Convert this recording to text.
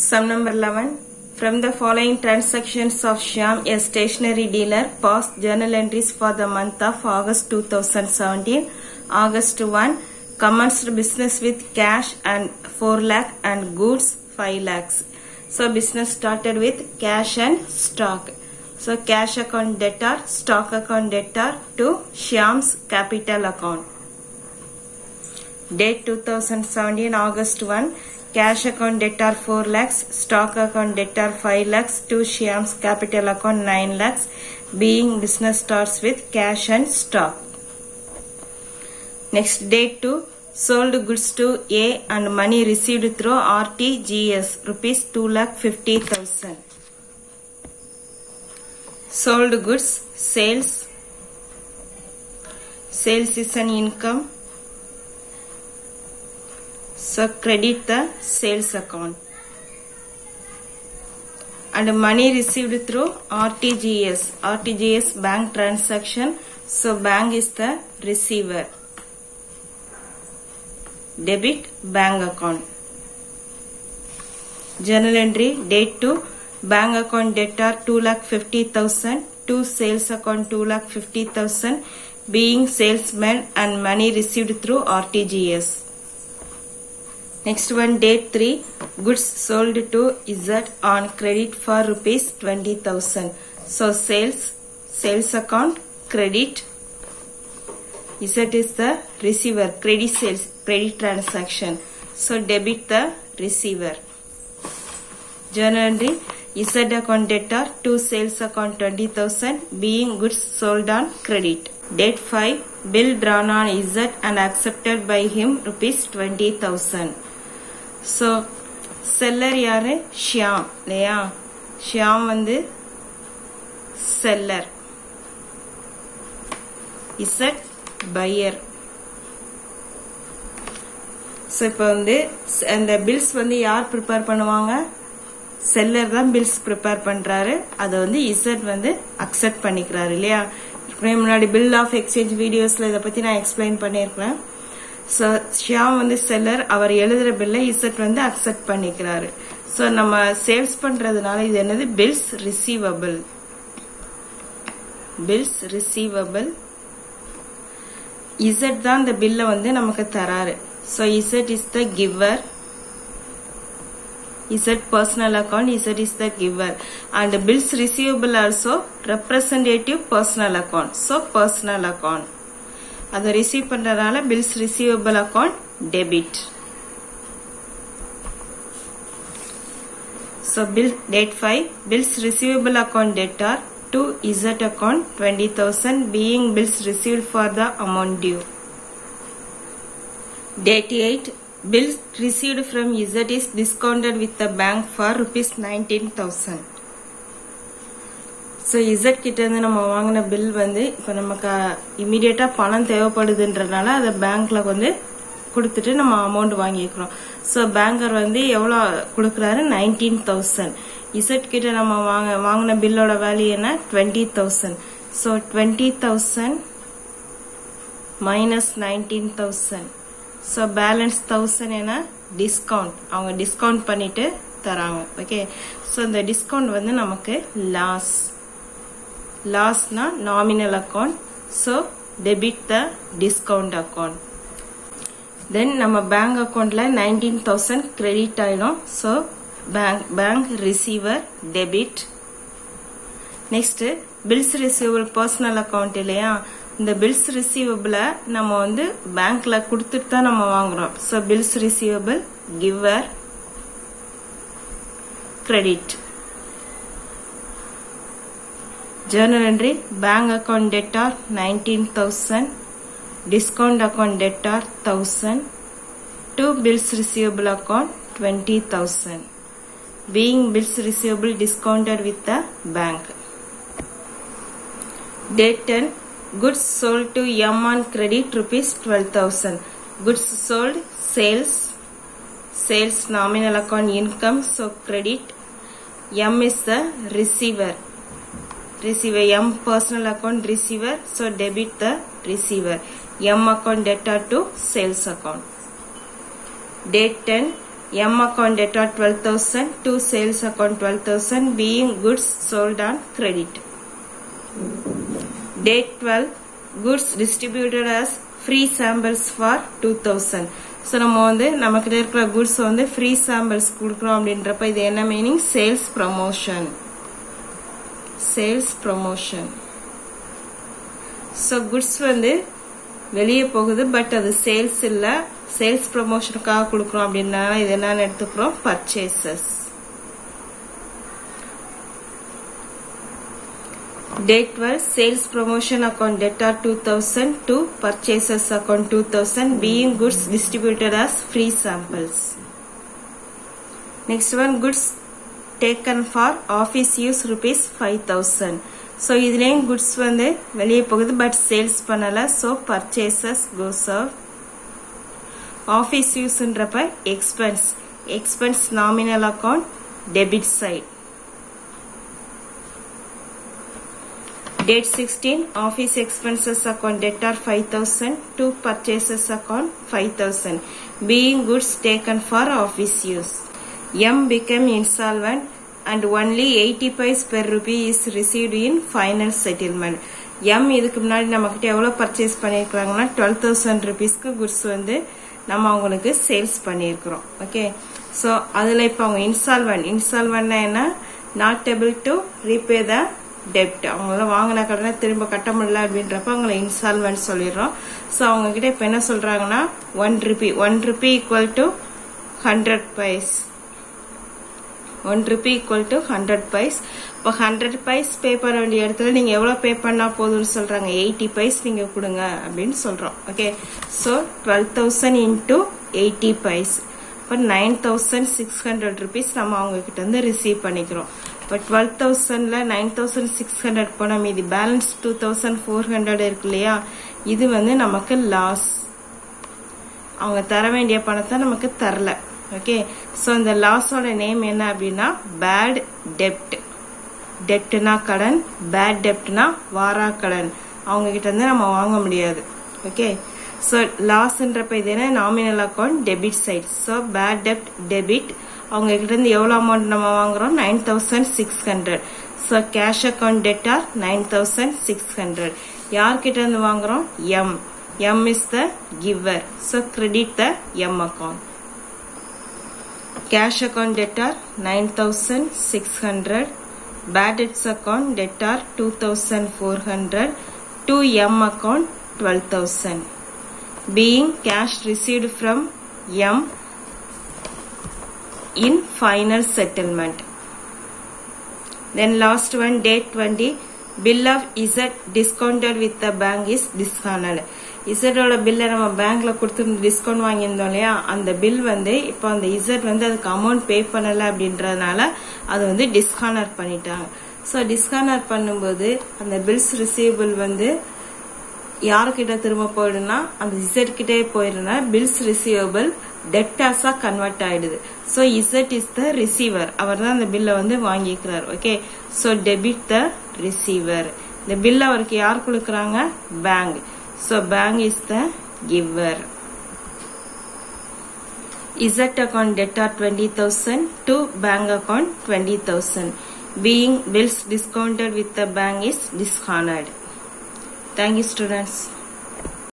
Sum number 11. From the following transactions of Shyam, a stationery dealer, passed journal entries for the month of August 2017. August 1. Commenced business with cash and 4 lakh and goods 5 lakhs. So business started with cash and stock. So cash account debtor, stock account debtor to Shyam's capital account. Date 2017 August 1. Cash account debtor 4 lakhs, stock account debtor 5 lakhs to Shyam's capital account 9 lakhs. Being business starts with cash and stock. Next date 2. Sold goods to A and money received through RTGS rupees 2 lakh 50,000. Sold goods sales. Sales is an income. So credit the sales account. And money received through RTGS. RTGS bank transaction. So bank is the receiver. Debit bank account. Journal entry date to bank account debtor 2 lakh 50,000 to sales account 2 lakh 50,000 being salesman and money received through RTGS. Next one date 3 goods sold to Z on credit for rupees 20,000. So sales sales account credit Z is the receiver credit sales credit transaction. So debit the receiver. Journal entry Z account debtor to sales account 20,000 being goods sold on credit. Date 5 bill drawn on Z and accepted by him rupees 20,000. So seller யாரு ஷியாம் இல்லையா ஷியாம் வந்து seller Z pier so இப்போ வந்து அந்த bills வந்து யார் prepare பண்ணுவாங்க seller தான் பில்ஸ் ப்ரிப்பேர் பண்றாரு அதை வந்து இசட் வந்து அக்செப்ட் பண்ணிக்கிறாரு இல்லையா முன்னாடி பில் ஆஃப் எக்ஸ்சேஞ்ச் வீடியோஸ்ல இதை பத்தி நான் எக்ஸ்பிளைன் பண்ணியிருக்கிறேன் ஸோ ஷியாம் வந்து செல்லர் அவர் எழுதுற பில்லை இசட் வந்து அக்செப்ட் பண்ணிக்கிறாரு ஸோ நம்ம சேல்ஸ் பண்றதுனால இது என்னது bills receivable bills receivable Z தான் இந்த பில்லை வந்து நமக்கு தராரு so Z is the giver Z personal account Z is the giver and bills receivable also representative personal account so personal account அதை ரிசீவ் பண்றதுனால bills receivable account debit So bill date 5 bills receivable account debtor to Z account 20,000 being bills received for the amount due. Date 8 bills received from Z is discounted with the bank for rupees 19,000. So Z கிட்ட இருந்து நம்ம வாங்கின bill வந்து இப்போ நமக்கு இமீடியட்டா பணம் தேவைப்படுதுன்றனால அதை பேங்க்ல வந்து கொடுத்துட்டு நம்ம அமௌண்ட் வாங்கிக்கிறோம் ஸோ பேங்கர் வந்து எவ்வளோ கொடுக்குறாரு நைன்டீன் தௌசண்ட் இசட் கிட்ட நம்ம வாங்க வாங்கின பில்லோட வேல்யூ என்ன twenty thousand so twenty thousand minus nineteen thousand so balance thousand என்ன டிஸ்கவுண்ட் அவங்க டிஸ்கவுண்ட் பண்ணிட்டு தராங்க ஓகே ஸோ இந்த டிஸ்கவுண்ட் வந்து நமக்கு லாஸ் லாஸ்னா nominal account so debit the discount account then நம்ம பேங்க் அக்கௌண்ட்ல நைன்டீன் தௌசண்ட் கிரெடிட் ஆயிடும் so bank bank receiver debit next bills receivable personal account இல்லையா இந்த பில்ஸ் ரிசீவபிள நம்ம வந்து பேங்க்ல கொடுத்துட்டு தான் நம்ம வாங்குறோம் so bills receivable giver credit journal entry bank account debtor 19000 discount account debtor 1000 two bills receivable account 20000 being bills receivable discounted with the bank date 10 goods sold to m on credit rupees 12000 goods sold sales sales nominal account income so credit m is the receiver receiver m personal account receiver so debit the receiver m account debtor to sales account date 10 M account debtor 12,000 to sales account 12,000 being goods sold on credit. Date 12 goods distributed as free samples for 2000. So நம்ம வந்து நம்மக்கிட்ட இருக்கிற goods வந்து free samples கொடுக்குறோம் அப்படின்றப்ப இது என்ன meaning sales promotion sales promotion so goods வந்து வெளியே போகுது பட் அது சேல்ஸ் இல்லை சேல்ஸ் ப்ரமோஷனுக்காக கொடுக்குறோம் அப்படின்னால இது என்னன்னு எடுத்துக்கிறோம் purchases Date 12 sales promotion account debtor 2000 to purchases account 2000 being goods distributed as free samples. Next one goods taken for office use rupees 5000. So இதுலேயும் குட்ஸ் வந்து வெளியே போகுது பட் சேல்ஸ் பண்ணலை so purchases goes off office யூஸ்ன்றப்ப expense expense nominal account debit side Date 16 office expenses account debtor 5000 to purchases account 5000 being goods taken for office use. M became insolvent and only 80 paise per rupee is received in final settlement. M இதுக்கு முன்னாடி நம்மக்கிட்ட எவ்வளோ purchase பண்ணியிருக்கிறாங்கன்னா twelve thousand ருபீஸ்க்கு goods வந்து நம்ம அவங்களுக்கு sales பண்ணியிருக்கிறோம் ஓகே ஸோ அதில் இப்போ அவங்க இன்ஸ்டால்மெண்ட் இன்ஸ்டால்மெண்ட்னா என்ன not able to repay the டெப்ட் அவங்களாம் வாங்கின கடனை திரும்ப கட்ட முடியல அப்படின்றப்ப அவங்கள இன்ஸ்டால்மெண்ட் சொல்லிடுறோம் ஸோ அவங்க கிட்ட இப்போ என்ன சொல்றாங்கன்னா one rupee one rupee equal to hundred paise one rupee equal to hundred paise இப்போ ஹண்ட்ரட் பைஸ் பே பண்ண வேண்டிய இடத்துல நீங்க எவ்வளவு பே பண்ணா போதும்னு சொல்றாங்க எயிட்டி பைஸ் நீங்க கொடுங்க அப்படின்னு சொல்றோம் okay so twelve thousand into eighty paise இப்போ nine thousand six hundred rupees நம்ம அவங்க கிட்ட இருந்து ரிசீவ் பண்ணிக்கிறோம் இப்போ டுவெல் தௌசண்ட்ல நைன் தௌசண்ட் சிக்ஸ் ஹண்ட்ரட் போனால் மீதி balance two thousand four hundred இருக்கு இல்லையா இது வந்து நமக்கு லாஸ் அவங்க தர வேண்டிய பணத்தை நமக்கு தரல ஓகே ஸோ இந்த லாஸோட நேம் என்ன அப்படின்னா பேட் டெப்ட் டெப்ட்னா கடன் பேட் டெப்ட்னா வாரா கடன் அவங்க கிட்ட இருந்து நம்ம வாங்க முடியாது ஓகே ஸோ லாஸ்ன்றப்ப இது என்ன nominal account debit side so bad டெப்ட் டெபிட் அவங்க கிட்ட இருந்து எவ்வளோ அமௌண்ட் நம்ம வாங்குறோம் nine thousand six hundred so cash account debtor nine thousand six hundred யார்கிட்ட இருந்து வாங்குறோம் M M is the giver so credit the M account cash account debtor nine thousand six hundred bad debts account debtor two thousand four hundred to M account twelve thousand being cash received from M in final settlement. Then last one date 20 bill of Z discounted with the bank is dishonored. இசட்டோட பில்லை நம்ம பேங்க்ல கொடுத்து discount வாங்கியிருந்தோம் இல்லையா அந்த bill வந்து இப்போ அந்த இசட் வந்து அதுக்கு அமௌண்ட் பே பண்ணல அப்படின்றதுனால அது வந்து டிஸ்கானர் பண்ணிட்டாங்க ஸோ டிஸ்கானர் பண்ணும்போது அந்த பில்ஸ் ரிசீவபிள் வந்து யாருக்கிட்ட திரும்ப போயிடுனா அந்த இசட் கிட்டே போயிடுனா பில்ஸ் ரிசீவபிள் டெப்டாஸா கன்வெர்ட் ஆயிடுது so Z is the receiver அவர் தான் அந்த பில்லை வந்து வாங்கிக்கிறார் okay so debit the receiver இந்த பில் அவருக்கு யார் கொடுக்குறாங்க bank so bank is the giver Z account debtor twenty thousand to bank account twenty thousand being bills discounted with the bank is dishonoured thank you students